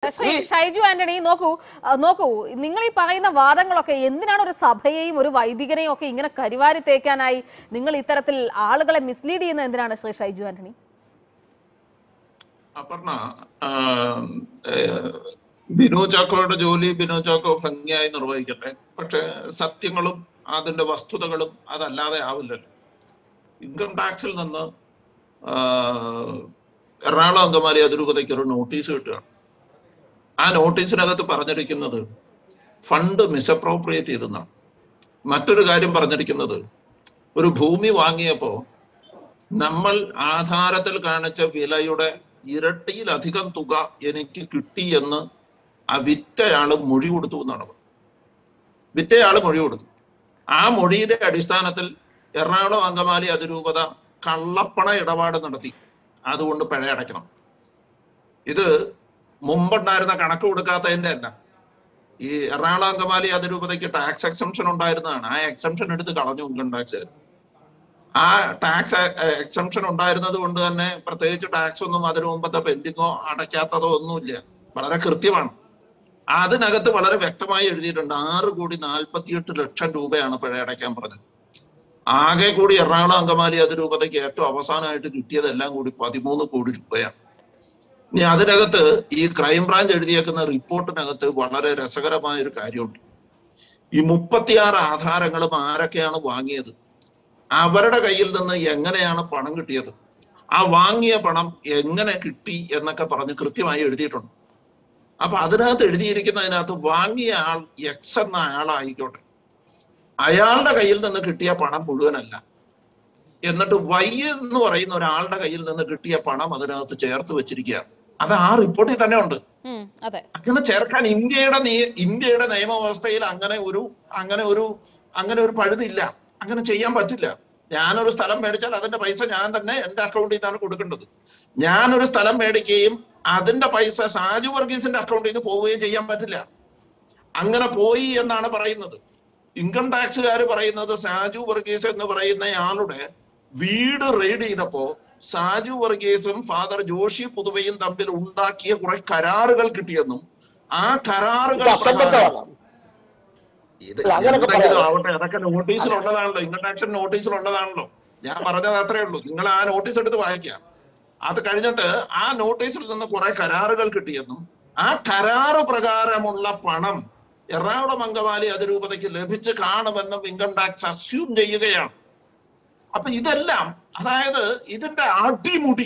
ശ്രീ ഷൈജു ആന്റണി നോക്കൂ ആ, നോക്കൂ നിങ്ങൾ ഈ പറയുന്ന വാദങ്ങളൊക്കെ എന്തിനാണ് ഒരു സഭയെയും ഒരു വൈദികനെയും ഒക്കെ ഇങ്ങനെ കരിവാരി തേക്കാനായി നിങ്ങൾ ഇത്തരത്തിൽ ആളുകളെ മിസ്ലീഡ് ചെയ്യുന്നത് എന്തിനാണ് ശ്രീ ഷൈജു ആന്റണി അപർണ ആ, ഏഹ്, ബിനു ചാക്കോയുടെ ജോലി ബിനു ചാക്കോ ഭംഗിയായി നിർവഹിക്കട്ടെ പക്ഷെ സത്യങ്ങളും അതിന്റെ വസ്തുതകളും അതല്ലാതെ ആവില്ലല്ലോ ഇൻകം ടാക്സിൽ നിന്ന് ആ, എറണാകുളം അങ്കമാലി അതിരൂപതയ്ക്ക് ഒരു നോട്ടീസ് കിട്ടുകയാണ് ആ നോട്ടീസിനകത്ത് പറഞ്ഞിരിക്കുന്നത് ഫണ്ട് മിസ്അപ്രോപ്രിയേറ്റ് ചെയ്തെന്നാണ് മറ്റൊരു കാര്യം പറഞ്ഞിരിക്കുന്നത് ഒരു ഭൂമി വാങ്ങിയപ്പോ നമ്മൾ ആധാരത്തിൽ കാണിച്ച വിലയുടെ ഇരട്ടിയിലധികം തുക എനിക്ക് കിട്ടി എന്ന് ആ വിറ്റയാള് മൊഴി കൊടുത്തു എന്നാണ് പറഞ്ഞത്. വിറ്റയാള് മൊഴി കൊടുത്തു ആ മൊഴിയുടെ അടിസ്ഥാനത്തിൽ എറണാകുളം അങ്കമാലി അതിരൂപത കള്ളപ്പണ ഇടപാട് നടത്തി അതുകൊണ്ട് പിഴ അടയ്ക്കണം ഇത് മുമ്പുണ്ടായിരുന്ന കണക്ക് കൊടുക്കാത്തതിന്റെ അല്ല ഈ എറണാകുളം അങ്കമാലി അതിരൂപതയ്ക്ക് ടാക്സ് എക്സംഷൻ ഉണ്ടായിരുന്നതാണ് ആ എക്സംഷൻ എടുത്ത് കളഞ്ഞു ഇൻകം ടാക്സ് ആ ടാക്സ് എക്സംഷൻ ഉണ്ടായിരുന്നത് കൊണ്ട് തന്നെ പ്രത്യേകിച്ച് ടാക്സ് ഒന്നും അതിനു മുമ്പത്തെ പെൻഡിങ്ങോ അടയ്ക്കാത്തതോ ഒന്നുമില്ല വളരെ കൃത്യമാണ് അതിനകത്ത് വളരെ വ്യക്തമായി എഴുതിയിട്ടുണ്ട് ആറ് കോടി നാൽപ്പത്തിയെട്ട് ലക്ഷം രൂപയാണ് പിഴ അടയ്ക്കാൻ പറഞ്ഞത് ആകെ കൂടി എറണാകുളം അങ്കമാലി അതിരൂപതയ്ക്ക് ഏറ്റവും അവസാനമായിട്ട് കിട്ടിയതെല്ലാം കൂടി പതിമൂന്ന് കോടി രൂപയാണ് ഇനി അതിനകത്ത് ഈ ക്രൈംബ്രാഞ്ച് എഴുതിയേക്കുന്ന റിപ്പോർട്ടിനകത്ത് വളരെ രസകരമായ ഒരു കാര്യമുണ്ട് ഈ മുപ്പത്തിയാറ് ആധാരങ്ങളും ആരൊക്കെയാണ് വാങ്ങിയത് അവരുടെ കയ്യിൽ നിന്ന് എങ്ങനെയാണ് പണം കിട്ടിയത് ആ വാങ്ങിയ പണം എങ്ങനെ കിട്ടി എന്നൊക്കെ പറഞ്ഞ് കൃത്യമായി എഴുതിയിട്ടുണ്ട് അപ്പൊ അതിനകത്ത് എഴുതിയിരിക്കുന്നതിനകത്ത് വാങ്ങിയ ആൾ എക്സ് എന്ന ആളായിക്കോട്ടെ അയാളുടെ കയ്യിൽ നിന്ന് കിട്ടിയ പണം മുഴുവനല്ല എന്നിട്ട് വൈ എന്ന് പറയുന്ന ഒരാളുടെ കയ്യിൽ നിന്ന് കിട്ടിയ പണം അതിനകത്ത് ചേർത്ത് വെച്ചിരിക്കുക അത് ആ റിപ്പോർട്ടിൽ തന്നെ ഉണ്ട് ഉം, അതെ അങ്ങനെ ചേർക്കാൻ ഇന്ത്യയുടെ നിയ- ഇന്ത്യയുടെ നിയമവ്യവസ്ഥയിൽ അങ്ങനെ ഒരു അങ്ങനെ ഒരു അങ്ങനെ ഒരു പഴുതില്ല അങ്ങനെ ചെയ്യാൻ പറ്റില്ല ഞാനൊരു സ്ഥലം മേടിച്ചാൽ അതിന്റെ പൈസ ഞാൻ തന്നെ എന്റെ അക്കൗണ്ടിൽ നിന്നാണ് കൊടുക്കേണ്ടത് ഞാനൊരു സ്ഥലം മേടിക്കുകയും അതിന്റെ പൈസ സാജു വർഗീസിന്റെ അക്കൗണ്ടിൽ നിന്ന് പോവുകയും ചെയ്യാൻ പറ്റില്ല അങ്ങനെ പോയി എന്നാണ് പറയുന്നത് ഇൻകം ടാക്സുകാർ പറയുന്നത് സാജു വർഗീസ് എന്ന് പറയുന്ന ആളുടെ വീട് റെയ്ഡ് ചെയ്തപ്പോ സാജു വർഗീസും ഫാദർ ജോഷി പുതുവയും തമ്മിൽ ഉണ്ടാക്കിയ കുറെ കരാറുകൾ കിട്ടിയെന്നും ആ കരാറുകൾ ഇത് അസംബന്ധമാണ് ഇത് അല്ല, അങ്ങനൊക്കെ എന്തെങ്കിലും പറയാം. ആവട്ടെ അതൊക്കെ നോട്ടീസിലുള്ളതാണല്ലോ ഇൻകം ടാക്സിന് നോട്ടീസിലുള്ളതാണല്ലോ ഞാൻ പറഞ്ഞത് അത്രേ ഉള്ളൂ നിങ്ങൾ ആ നോട്ടീസ് എടുത്ത് വായിക്കാം അത് കഴിഞ്ഞിട്ട് ആ നോട്ടീസിൽ നിന്ന് കുറെ കരാറുകൾ കിട്ടിയെന്നും ആ കരാറ് പ്രകാരമുള്ള പണം എറണാകുളം അങ്കമാലി അതിരൂപതയ്ക്ക് ലഭിച്ച് കാണുമെന്നും ഇൻകം ടാക്സ് അസ്യൂം ചെയ്യുകയാണ് അപ്പൊ ഇതെല്ലാം അതായത് ഇതിന്റെ അടിമുടി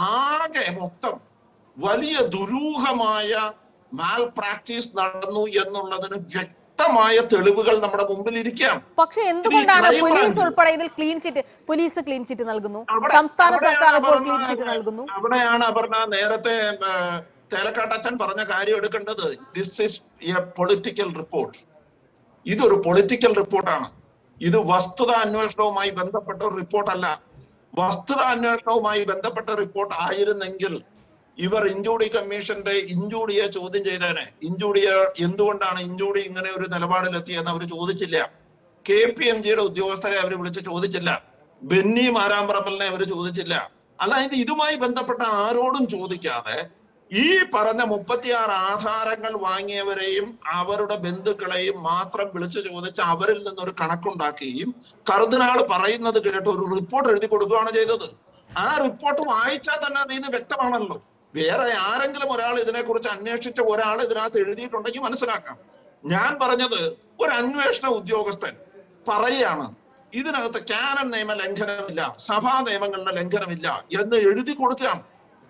ആകെ മൊത്തം വലിയ ദുരൂഹമായ മാൽ പ്രാക്ടീസ് നടന്നു എന്നുള്ളതിന് വ്യക്തമായ തെളിവുകൾ നമ്മുടെ മുമ്പിൽ ഇരിക്കാം പക്ഷെ എന്തുകൊണ്ടാണ് crime പോലീസ് branch- ഉൾപ്പെടെ ഇതിൽ clean chit police clean chit നൽകുന്നു അവിടെ- സംസ്ഥാന അവിടെയാണ് സർക്കാർ ഇപ്പോൾ അപർണ ക്ലീൻ ചിറ്റ് നൽകുന്നു അവിടെയാണ് അപർണ നേരത്തെ ആ, തേലക്കാട്ടച്ചൻ പറഞ്ഞ കാര്യം എടുക്കേണ്ടത് this is a political report ഇതൊരു പൊളിറ്റിക്കൽ റിപ്പോർട്ടാണ് ഇത് വസ്തുത അന്വേഷണവുമായി ബന്ധപ്പെട്ട ഒരു റിപ്പോർട്ടല്ല വസ്തുത അന്വേഷണവുമായി ബന്ധപ്പെട്ട റിപ്പോർട്ട് ആയിരുന്നെങ്കിൽ ഇവർ ഇഞ്ചൂടി കമ്മീഷന്റെ ഇഞ്ചൂടിയെ ചോദ്യം ചെയ്തേനെ ഇഞ്ചൂടിയെ എന്തുകൊണ്ടാണ് ഇഞ്ചൂടി ഇങ്ങനെ ഒരു നിലപാടിലെത്തിയെന്ന് അവർ ചോദിച്ചില്ല കെ പി എം ജിയുടെ ഉദ്യോഗസ്ഥരെ അവർ വിളിച്ച് ചോദിച്ചില്ല ബെന്നി മാരാമ്പറമ്പലിനെ അവർ ചോദിച്ചില്ല അതായത് ഇതുമായി ബന്ധപ്പെട്ട ആരോടും ചോദിക്കാതെ ഈ പറഞ്ഞ മുപ്പത്തിയാറ് ആധാരങ്ങൾ വാങ്ങിയവരെയും അവരുടെ ബന്ധുക്കളെയും മാത്രം വിളിച്ചു ചോദിച്ച് അവരിൽ നിന്നൊരു കണക്കുണ്ടാക്കുകയും കർദിനാൾ പറയുന്നത് കേട്ട് ഒരു റിപ്പോർട്ട് എഴുതി കൊടുക്കുകയാണ് ചെയ്തത് ആ റിപ്പോർട്ട് വായിച്ചാൽ തന്നെ അതിൽ നിന്ന് വ്യക്തമാണല്ലോ വേറെ ആരെങ്കിലും ഒരാൾ ഇതിനെക്കുറിച്ച് അന്വേഷിച്ച ഒരാൾ ഇതിനകത്ത് എഴുതിയിട്ടുണ്ടെങ്കിൽ മനസ്സിലാക്കാം ഞാൻ പറഞ്ഞത് ഒരു അന്വേഷണ ഉദ്യോഗസ്ഥൻ പറയാണ് ഇതിനകത്ത് കാനൻ നിയമ ലംഘനമില്ല സഭാ നിയമങ്ങളുടെ ലംഘനമില്ല എന്ന് എഴുതി കൊടുക്കുകയാണ്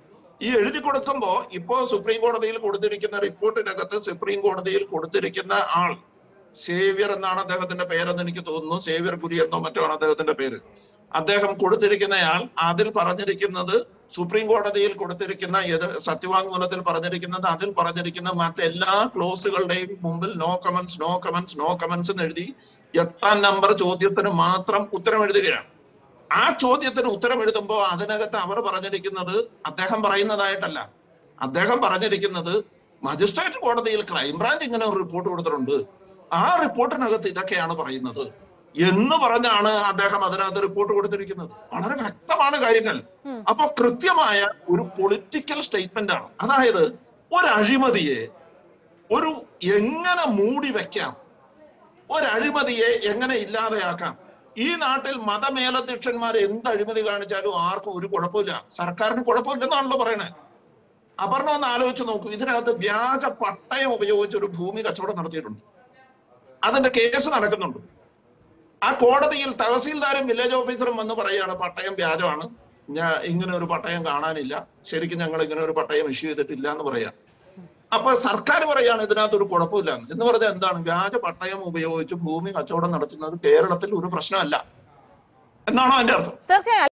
ഈ എഴുതി കൊടുക്കുമ്പോ ഇപ്പോ സുപ്രീം കോടതിയിൽ കൊടുത്തിരിക്കുന്ന റിപ്പോർട്ടിനകത്ത് സുപ്രീം കോടതിയിൽ കൊടുത്തിരിക്കുന്ന ആൾ സേവ്യർ എന്നാണ് അദ്ദേഹത്തിന്റെ പേരെന്ന് എനിക്ക് തോന്നുന്നു സേവ്യർ ഗുരി എന്നോ മറ്റോ ആണ് അദ്ദേഹത്തിന്റെ പേര് അദ്ദേഹം കൊടുത്തിരിക്കുന്നയാൾ അതിൽ പറഞ്ഞിരിക്കുന്നത് സുപ്രീം കോടതിയിൽ കൊടുത്തിരിക്കുന്ന ഏത് സത്യവാങ്മൂലത്തിൽ പറഞ്ഞിരിക്കുന്നത് അതിൽ പറഞ്ഞിരിക്കുന്ന മറ്റെല്ലാ ക്ലോസുകളുടെയും മുമ്പിൽ no comments no comments no comments എന്ന് എഴുതി എട്ടാം നമ്പർ ചോദ്യത്തിന് മാത്രം ഉത്തരം എഴുതുകയാണ് ആ ചോദ്യത്തിന് ഉത്തരം എഴുതുമ്പോൾ അതിനകത്ത് അവർ പറഞ്ഞിരിക്കുന്നത് അദ്ദേഹം പറയുന്നതായിട്ടല്ല അദ്ദേഹം പറഞ്ഞിരിക്കുന്നത് മജിസ്ട്രേറ്റ് കോടതിയിൽ ക്രൈംബ്രാഞ്ച് ഇങ്ങനെ ഒരു റിപ്പോർട്ട് കൊടുത്തിട്ടുണ്ട് ആ റിപ്പോർട്ടിനകത്ത് ഇതൊക്കെയാണ് പറയുന്നത് എന്ന് പറഞ്ഞാണ് അദ്ദേഹം അതിനകത്ത് റിപ്പോർട്ട് കൊടുത്തിരിക്കുന്നത് വളരെ വ്യക്തമാണ് കാര്യങ്ങൾ ഉം. അപ്പൊ കൃത്യമായ ഒരു പൊളിറ്റിക്കൽ സ്റ്റേറ്റ്മെന്റ് ആണ് അതായത് ഒരു അഴിമതിയെ ഒരു എങ്ങനെ മൂടി വെക്കാം ഒരു അഴിമതിയെ എങ്ങനെ ഇല്ലാതെയാക്കാം ഈ നാട്ടിൽ മതമേലധ്യക്ഷന്മാർ എന്ത് അഴിമതി കാണിച്ചാലും ആർക്കും ഒരു കുഴപ്പമില്ല സർക്കാരിന് കുഴപ്പമില്ലെന്നാണല്ലോ പറയണേ അപർണ ഒന്ന് ആലോചിച്ച് നോക്കൂ ഇതിനകത്ത് വ്യാജ പട്ടയം ഉപയോഗിച്ച് ഒരു ഭൂമി കച്ചവടം നടത്തിയിട്ടുണ്ട് അതിന്റെ കേസ് നടക്കുന്നുണ്ട് ആ കോടതിയിൽ തഹസീൽദാരും വില്ലേജ് ഓഫീസറും വന്ന് പറയുകയാണ് പട്ടയം വ്യാജമാണ് ഞാൻ ഇങ്ങനെ ഒരു പട്ടയം കാണാനില്ല ശരിക്കും ഞങ്ങൾ ഇങ്ങനെ ഒരു പട്ടയം ഇഷ്യൂ ചെയ്തിട്ടില്ല എന്ന് പറയാം അപ്പൊ സർക്കാർ പറയാണ് ഇതിനകത്ത് ഒരു കുഴപ്പമില്ല എന്ന് പറഞ്ഞാൽ എന്താണ് വ്യാജ പട്ടയം ഉപയോഗിച്ച് ഭൂമി കച്ചവടം നടത്തുന്നത് കേരളത്തിൽ ഒരു പ്രശ്നമല്ല എന്നാണോ അതിന്റെ അർത്ഥം തീർച്ചയായും